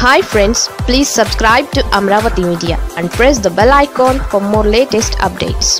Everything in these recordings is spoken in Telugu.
hi friends please subscribe to Amaravati media and press the bell icon for more latest updates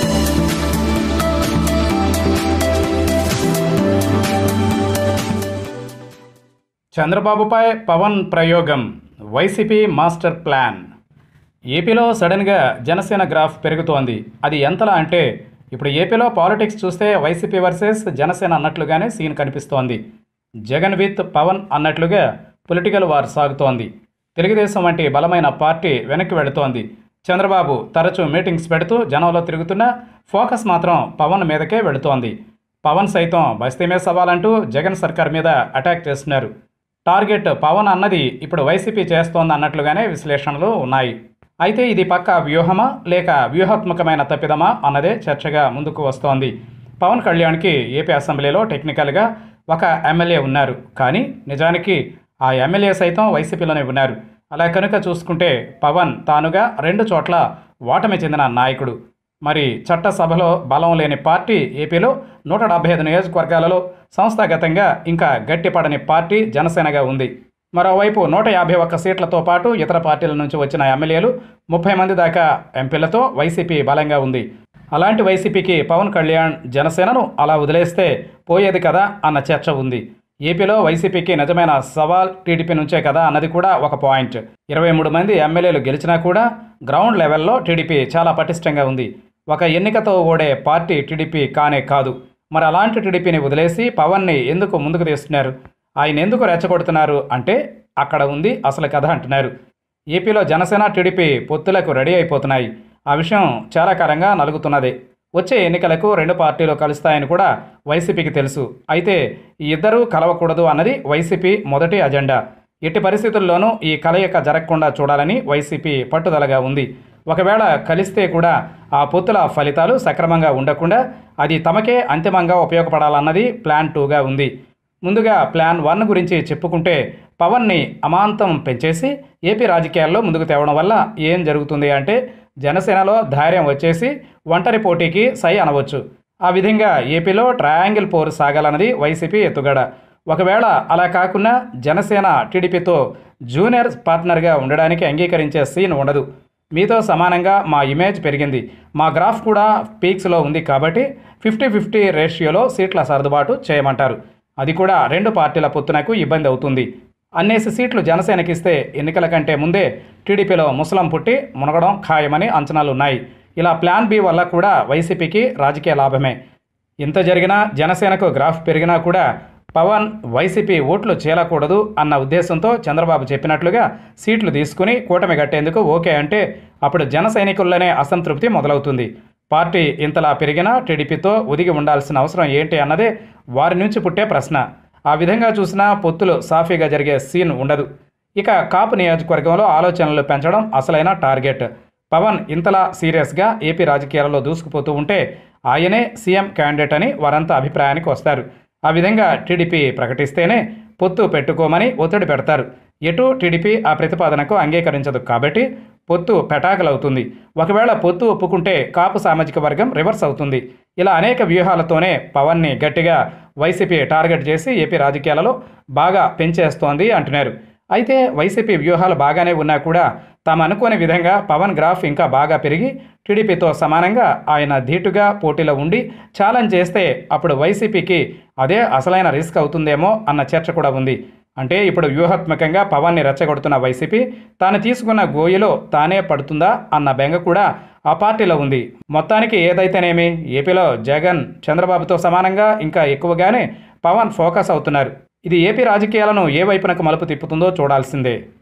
చంద్రబాబుపై పవన్ ప్రయోగం వైసీపీ మాస్టర్ ప్లాన్ ఏపీలో సడన్గా జనసేన గ్రాఫ్ పెరుగుతోంది అది ఎంతలా అంటే ఇప్పుడు ఏపీలో పాలిటిక్స్ చూస్తే వైసీపీ వర్సెస్ జనసేన అన్నట్లుగానే సీన్ కనిపిస్తోంది జగన్ విత్ పవన్ అన్నట్లుగా పొలిటికల్ వార్ సాగుతోంది తెలుగుదేశం వంటి బలమైన పార్టీ వెనక్కి వెళుతోంది చంద్రబాబు తరచూ మీటింగ్స్ పెడుతూ జనంలో తిరుగుతున్న ఫోకస్ మాత్రం పవన్ మీదకే వెళుతోంది పవన్ సైతం బస్తీమే సవాలంటూ జగన్ సర్కార్ మీద అటాక్ చేస్తున్నారు టార్గెట్ పవన్ అన్నది ఇప్పుడు వైసీపీ చేస్తోంది అన్నట్లుగానే విశ్లేషణలు ఉన్నాయి అయితే ఇది పక్క వ్యూహమా లేక వ్యూహాత్మకమైన తప్పిదమా అన్నదే చర్చగా ముందుకు వస్తోంది పవన్ కళ్యాణ్కి ఏపీ అసెంబ్లీలో టెక్నికల్గా ఒక ఎమ్మెల్యే ఉన్నారు కానీ నిజానికి ఆ ఎమ్మెల్యే సైతం వైసీపీలోనే ఉన్నారు అలా కనుక చూసుకుంటే పవన్ తానుగా రెండు చోట్ల ఓటమి చెందిన నాయకుడు మరి చట్టసభలో బలం లేని పార్టీ ఏపీలో నూట డెబ్బై ఐదు నియోజకవర్గాలలో సంస్థాగతంగా ఇంకా గట్టిపడని పార్టీ జనసేనగా ఉంది మరోవైపు నూట యాభై ఒక్క సీట్లతో పాటు ఇతర పార్టీల నుంచి వచ్చిన ఎమ్మెల్యేలు ముప్పై మంది దాకా ఎంపీలతో వైసీపీ బలంగా ఉంది అలాంటి వైసీపీకి పవన్ కళ్యాణ్ జనసేనను అలా వదిలేస్తే పోయేది కదా అన్న చర్చ ఉంది ఏపీలో వైసీపీకి నిజమైన సవాల్ టీడీపీ నుంచే కదా అన్నది కూడా ఒక పాయింట్ ఇరవై మూడు మంది ఎమ్మెల్యేలు గెలిచినా కూడా గ్రౌండ్ లెవెల్లో టీడీపీ చాలా పటిష్టంగా ఉంది ఒక ఎన్నికతో ఓడే పార్టీ టీడీపీ కానే కాదు మరి అలాంటి టీడీపీని వదిలేసి పవన్ని ఎందుకు ముందుకు తీస్తున్నారు ఆయన ఎందుకు రెచ్చగొడుతున్నారు అంటే అక్కడ ఉంది అసలు కథ అంటున్నారు ఏపీలో జనసేన టీడీపీ పొత్తులకు రెడీ అయిపోతున్నాయి ఆ విషయం చాలా కాలంగా నలుగుతున్నది వచ్చే ఎన్నికలకు రెండు పార్టీలు కలుస్తాయని కూడా వైసీపీకి తెలుసు అయితే ఈ ఇద్దరూ కలవకూడదు అన్నది వైసీపీ మొదటి అజెండా ఎట్టి పరిస్థితుల్లోనూ ఈ కలయిక జరగకుండా చూడాలని వైసీపీ పట్టుదలగా ఉంది ఒకవేళ కలిస్తే కూడా ఆ పొత్తుల ఫలితాలు సక్రమంగా ఉండకుండా అది తమకే అంతిమంగా ఉపయోగపడాలన్నది ప్లాన్ టూగా ఉంది ముందుగా ప్లాన్ వన్ గురించి చెప్పుకుంటే పవన్ని అమాంతం పెంచేసి ఏపీ రాజకీయాల్లో ముందుకు తేవడం వల్ల ఏం జరుగుతుంది అంటే జనసేనలో ధైర్యం వచ్చేసి ఒంటరి పోటీకి సై అనవచ్చు ఆ విధంగా ఏపీలో ట్రయాంగిల్ పోరు సాగాలన్నది వైసీపీ ఎత్తుగడ ఒకవేళ అలా కాకుండా జనసేన టీడీపీతో జూనియర్ పార్ట్నర్గా ఉండడానికి అంగీకరించే సీన్ ఉండదు మీతో సమానంగా మా ఇమేజ్ పెరిగింది మా గ్రాఫ్ కూడా పీక్స్లో ఉంది కాబట్టి ఫిఫ్టీ ఫిఫ్టీ రేషియోలో సీట్ల సర్దుబాటు చేయమంటారు అది కూడా రెండు పార్టీల పొత్తునకు ఇబ్బంది అవుతుంది అన్నేసి సీట్లు జనసేనకి ఇస్తే ఎన్నికల కంటే ముందే టీడీపీలో ముసలం పుట్టి మునగడం ఖాయమని అంచనాలు ఉన్నాయి ఇలా ప్లాన్ బి వల్ల కూడా వైసీపీకి రాజకీయ లాభమే ఇంత జరిగినా జనసేనకు గ్రాఫ్ పెరిగినా కూడా పవన్ వైసీపీ ఓట్లు చేలకూడదు అన్న ఉద్దేశంతో చంద్రబాబు చెప్పినట్లుగా సీట్లు తీసుకుని కూటమి కట్టేందుకు ఓకే అంటే అప్పుడు జన సైనికుల్లోనే అసంతృప్తి మొదలవుతుంది పార్టీ ఇంతలా పెరిగినా టీడీపీతో ఒదిగి ఉండాల్సిన అవసరం ఏంటి అన్నదే వారి నుంచి పుట్టే ప్రశ్న ఆ విధంగా చూసినా పొత్తులు సాఫీగా జరిగే సీన్ ఉండదు ఇక కాపు నియోజకవర్గంలో ఆలోచనలు పెంచడం అసలైన టార్గెట్ పవన్ ఇంతలా సీరియస్గా ఏపీ రాజకీయాలలో దూసుకుపోతూ ఉంటే ఆయనే సీఎం క్యాండిడేట్ అని వారంతా అభిప్రాయానికి వస్తారు ఆ విధంగా టీడీపీ ప్రకటిస్తేనే పొత్తు పెట్టుకోమని ఒత్తిడి పెడతారు ఎటు టీడీపీ ఆ ప్రతిపాదనకు అంగీకరించదు కాబట్టి పొత్తు పెటాకులవుతుంది ఒకవేళ పొత్తు ఒప్పుకుంటే కాపు సామాజిక వర్గం రివర్స్ అవుతుంది ఇలా అనేక వ్యూహాలతోనే పవన్ని గట్టిగా వైసీపీ టార్గెట్ చేసి ఏపీ రాజకీయాలలో బాగా పెంచేస్తోంది అంటున్నారు అయితే వైసీపీ వ్యూహాలు బాగానే ఉన్నా కూడా తాము అనుకోని విధంగా పవన్ గ్రాఫ్ ఇంకా బాగా పెరిగి టీడీపీతో సమానంగా ఆయన ధీటుగా పోటీలో ఉండి ఛాలెంజ్ చేస్తే అప్పుడు వైసీపీకి అదే అసలైన రిస్క్ అవుతుందేమో అన్న చర్చ కూడా ఉంది అంటే ఇప్పుడు వ్యూహాత్మకంగా పవన్ని రెచ్చగొడుతున్న వైసీపీ తాను తీసుకున్న గోయిలో తానే పడుతుందా అన్న బెంగ కూడా ఆ పార్టీలో ఉంది మొత్తానికి ఏదైతేనేమి ఏపీలో జగన్ చంద్రబాబుతో సమానంగా ఇంకా ఎక్కువగానే పవన్ ఫోకస్ అవుతున్నారు ఇది ఏపీ రాజకీయాలను ఏ వైపునకు మలుపు తిప్పుతుందో చూడాల్సిందే